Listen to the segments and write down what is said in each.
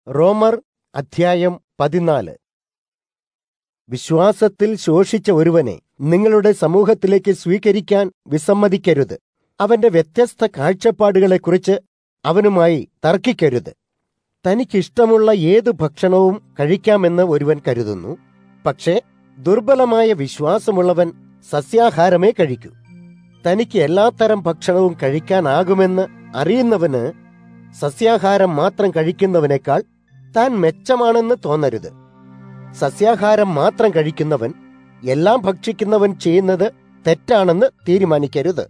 റോമർ അധ്യായം പതിനാല് വിശ്വാസത്തിൽ ശോഷിച്ച ഒരുവനെ നിങ്ങളുടെ സമൂഹത്തിലേക്ക് സ്വീകരിക്കാൻ വിസമ്മതിക്കരുത് അവന്റെ വ്യത്യസ്ത കാഴ്ചപ്പാടുകളെക്കുറിച്ച് അവനുമായി തർക്കിക്കരുത് തനിക്കിഷ്ടമുള്ള ഏതു ഭക്ഷണവും കഴിക്കാമെന്ന് ഒരുവൻ കരുതുന്നു പക്ഷേ ദുർബലമായ വിശ്വാസമുള്ളവൻ സസ്യാഹാരമേ കഴിക്കൂ തനിക്ക് എല്ലാത്തരം ഭക്ഷണവും കഴിക്കാനാകുമെന്ന് അറിയുന്നവന് സസ്യാഹാരം മാത്രം കഴിക്കുന്നവനേക്കാൾ താൻ മെച്ചമാണെന്ന് തോന്നരുത് സസ്യാഹാരം മാത്രം കഴിക്കുന്നവൻ എല്ലാം ഭക്ഷിക്കുന്നവൻ ചെയ്യുന്നത് തെറ്റാണെന്ന് തീരുമാനിക്കരുത്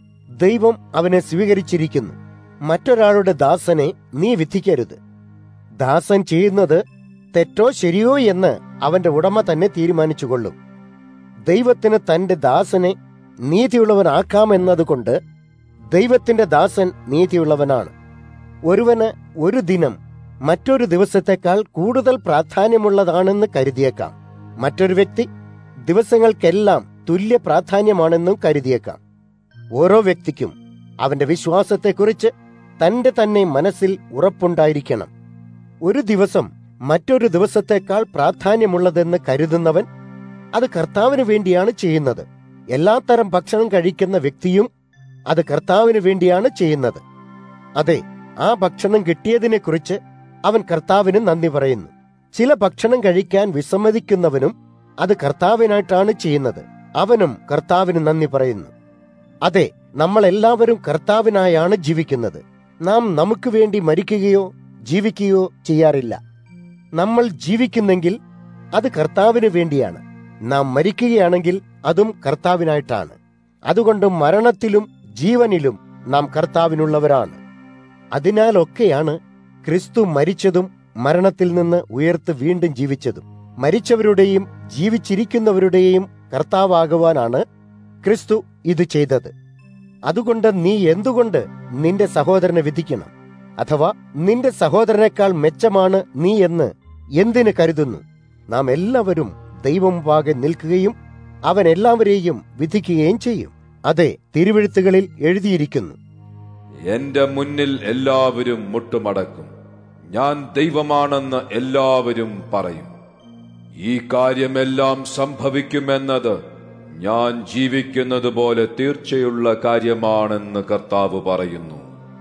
ദൈവം അവനെ സ്വീകരിച്ചിരിക്കുന്നു മറ്റൊരാളുടെ ദാസനെ നീ വിധിക്കരുത് ദാസൻ ചെയ്യുന്നത് തെറ്റോ ശരിയോ എന്ന് അവന്റെ ഉടമ തന്നെ തീരുമാനിച്ചുകൊള്ളും ദൈവത്തിന് തന്റെ ദാസനെ നീതിയുള്ളവനാക്കാമെന്നതുകൊണ്ട് ദൈവത്തിന്റെ ദാസൻ നീതിയുള്ളവനാണ് ഒരുവന് ഒരു ദിനം മറ്റൊരു ദിവസത്തെക്കാൾ കൂടുതൽ പ്രാധാന്യമുള്ളതാണെന്ന് കരുതിയേക്കാം മറ്റൊരു വ്യക്തി ദിവസങ്ങൾക്കെല്ലാം തുല്യ പ്രാധാന്യമാണെന്നും കരുതിയേക്കാം ഓരോ വ്യക്തിക്കും അവന്റെ വിശ്വാസത്തെക്കുറിച്ച് തന്റെ തന്നെ മനസ്സിൽ ഉറപ്പുണ്ടായിരിക്കണം ഒരു ദിവസം മറ്റൊരു ദിവസത്തെക്കാൾ പ്രാധാന്യമുള്ളതെന്ന് കരുതുന്നവൻ അത് കർത്താവിന് വേണ്ടിയാണ് ചെയ്യുന്നത് എല്ലാത്തരം ഭക്ഷണം കഴിക്കുന്ന വ്യക്തിയും അത് കർത്താവിന് വേണ്ടിയാണ് ചെയ്യുന്നത് അതെ ആ ഭക്ഷണം കിട്ടിയതിനെക്കുറിച്ച് അവൻ കർത്താവിന് നന്ദി പറയുന്നു ചില ഭക്ഷണം കഴിക്കാൻ വിസമ്മതിക്കുന്നവനും അത് കർത്താവിനായിട്ടാണ് ചെയ്യുന്നത് അവനും കർത്താവിന് നന്ദി പറയുന്നു അതെ നമ്മൾ എല്ലാവരും കർത്താവിനായാണ് ജീവിക്കുന്നത് നാം നമുക്ക് വേണ്ടി മരിക്കുകയോ ജീവിക്കുകയോ ചെയ്യാറില്ല നമ്മൾ ജീവിക്കുന്നെങ്കിൽ അത് കർത്താവിന് വേണ്ടിയാണ് നാം മരിക്കുകയാണെങ്കിൽ അതും കർത്താവിനായിട്ടാണ് അതുകൊണ്ട് മരണത്തിലും ജീവനിലും നാം കർത്താവിനുള്ളവരാണ് അതിനാലൊക്കെയാണ് ക്രിസ്തു മരിച്ചതും മരണത്തിൽ നിന്ന് ഉയർത്ത് വീണ്ടും ജീവിച്ചതും മരിച്ചവരുടെയും ജീവിച്ചിരിക്കുന്നവരുടെയും കർത്താവാകുവാനാണ് ക്രിസ്തു ഇത് ചെയ്തത് അതുകൊണ്ട് നീ എന്തുകൊണ്ട് നിന്റെ സഹോദരനെ വിധിക്കണം അഥവാ നിന്റെ സഹോദരനേക്കാൾ മെച്ചമാണ് നീ എന്ന് എന്തിന് കരുതുന്നു നാം എല്ലാവരും ദൈവം പാകെ നിൽക്കുകയും അവൻ എല്ലാവരെയും വിധിക്കുകയും ചെയ്യും അതെ തിരുവെഴുത്തുകളിൽ എഴുതിയിരിക്കുന്നു എന്റെ മുന്നിൽ എല്ലാവരും മുട്ടുമടക്കും ഞാൻ ദൈവമാണെന്ന് എല്ലാവരും പറയും ഈ കാര്യമെല്ലാം സംഭവിക്കുമെന്നത് ഞാൻ ജീവിക്കുന്നത് പോലെ തീർച്ചയുള്ള കാര്യമാണെന്ന് കർത്താവ് പറയുന്നു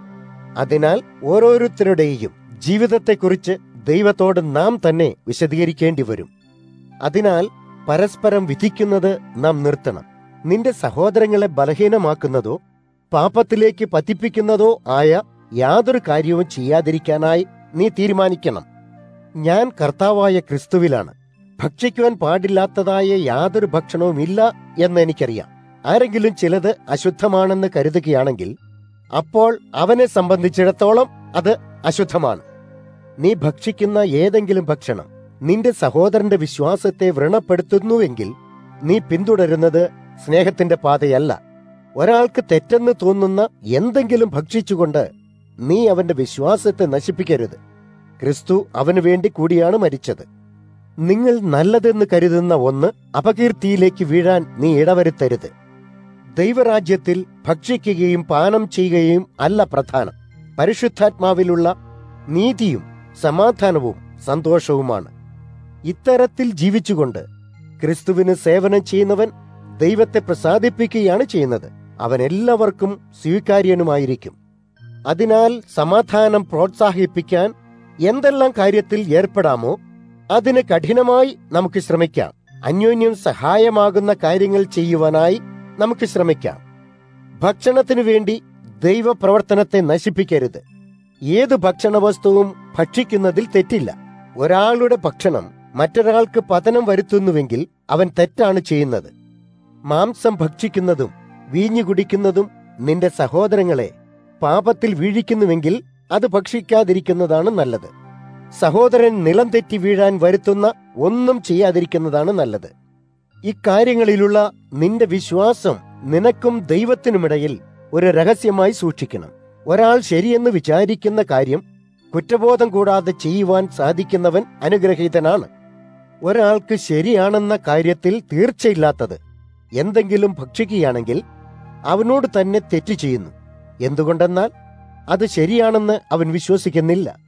അതിനാൽ ഓരോരുത്തരുടെയും ജീവിതത്തെക്കുറിച്ച് ദൈവത്തോട് നാം തന്നെ വിശദീകരിക്കേണ്ടി വരും അതിനാൽ പരസ്പരം വിധിക്കുന്നത് നാം നിർത്തണം നിന്റെ സഹോദരങ്ങളെ ബലഹീനമാക്കുന്നതോ പാപത്തിലേക്ക് പതിപ്പിക്കുന്നതോ ആയ യാതൊരു കാര്യവും ചെയ്യാതിരിക്കാനായി നീ തീരുമാനിക്കണം ഞാൻ കർത്താവായ ക്രിസ്തുവിലാണ് ഭക്ഷിക്കുവാൻ പാടില്ലാത്തതായ യാതൊരു ഭക്ഷണവും ഇല്ല എന്ന് എനിക്കറിയാം ആരെങ്കിലും ചിലത് അശുദ്ധമാണെന്ന് കരുതുകയാണെങ്കിൽ അപ്പോൾ അവനെ സംബന്ധിച്ചിടത്തോളം അത് അശുദ്ധമാണ് നീ ഭക്ഷിക്കുന്ന ഏതെങ്കിലും ഭക്ഷണം നിന്റെ സഹോദരന്റെ വിശ്വാസത്തെ വ്രണപ്പെടുത്തുന്നുവെങ്കിൽ നീ പിന്തുടരുന്നത് സ്നേഹത്തിന്റെ പാതയല്ല ഒരാൾക്ക് തെറ്റെന്ന് തോന്നുന്ന എന്തെങ്കിലും ഭക്ഷിച്ചുകൊണ്ട് നീ അവന്റെ വിശ്വാസത്തെ നശിപ്പിക്കരുത് ക്രിസ്തു അവനു വേണ്ടി കൂടിയാണ് മരിച്ചത് നിങ്ങൾ നല്ലതെന്ന് കരുതുന്ന ഒന്ന് അപകീർത്തിയിലേക്ക് വീഴാൻ നീ ഇടവരുത്തരുത് ദൈവരാജ്യത്തിൽ ഭക്ഷിക്കുകയും പാനം ചെയ്യുകയും അല്ല പ്രധാനം പരിശുദ്ധാത്മാവിലുള്ള നീതിയും സമാധാനവും സന്തോഷവുമാണ് ഇത്തരത്തിൽ ജീവിച്ചുകൊണ്ട് ക്രിസ്തുവിന് സേവനം ചെയ്യുന്നവൻ ദൈവത്തെ പ്രസാദിപ്പിക്കുകയാണ് ചെയ്യുന്നത് അവൻ എല്ലാവർക്കും സ്വീകാര്യനുമായിരിക്കും അതിനാൽ സമാധാനം പ്രോത്സാഹിപ്പിക്കാൻ എന്തെല്ലാം കാര്യത്തിൽ ഏർപ്പെടാമോ അതിന് കഠിനമായി നമുക്ക് ശ്രമിക്കാം അന്യോന്യം സഹായമാകുന്ന കാര്യങ്ങൾ ചെയ്യുവാനായി നമുക്ക് ശ്രമിക്കാം ഭക്ഷണത്തിനു വേണ്ടി ദൈവപ്രവർത്തനത്തെ നശിപ്പിക്കരുത് ഏത് ഭക്ഷണവസ്തുവും ഭക്ഷിക്കുന്നതിൽ തെറ്റില്ല ഒരാളുടെ ഭക്ഷണം മറ്റൊരാൾക്ക് പതനം വരുത്തുന്നുവെങ്കിൽ അവൻ തെറ്റാണ് ചെയ്യുന്നത് മാംസം ഭക്ഷിക്കുന്നതും വീഞ്ഞു കുടിക്കുന്നതും നിന്റെ സഹോദരങ്ങളെ പാപത്തിൽ വീഴിക്കുന്നുവെങ്കിൽ അത് ഭക്ഷിക്കാതിരിക്കുന്നതാണ് നല്ലത് സഹോദരൻ നിലം തെറ്റി വീഴാൻ വരുത്തുന്ന ഒന്നും ചെയ്യാതിരിക്കുന്നതാണ് നല്ലത് ഇക്കാര്യങ്ങളിലുള്ള നിന്റെ വിശ്വാസം നിനക്കും ദൈവത്തിനുമിടയിൽ ഒരു രഹസ്യമായി സൂക്ഷിക്കണം ഒരാൾ ശരിയെന്ന് വിചാരിക്കുന്ന കാര്യം കുറ്റബോധം കൂടാതെ ചെയ്യുവാൻ സാധിക്കുന്നവൻ അനുഗ്രഹീതനാണ് ഒരാൾക്ക് ശരിയാണെന്ന കാര്യത്തിൽ തീർച്ചയില്ലാത്തത് എന്തെങ്കിലും ഭക്ഷിക്കുകയാണെങ്കിൽ അവനോട് തന്നെ തെറ്റ് ചെയ്യുന്നു എന്തുകൊണ്ടെന്നാൽ അത് ശരിയാണെന്ന് അവൻ വിശ്വസിക്കുന്നില്ല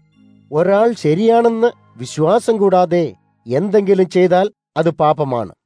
ഒരാൾ ശരിയാണെന്ന് വിശ്വാസം കൂടാതെ എന്തെങ്കിലും ചെയ്താൽ അത് പാപമാണ്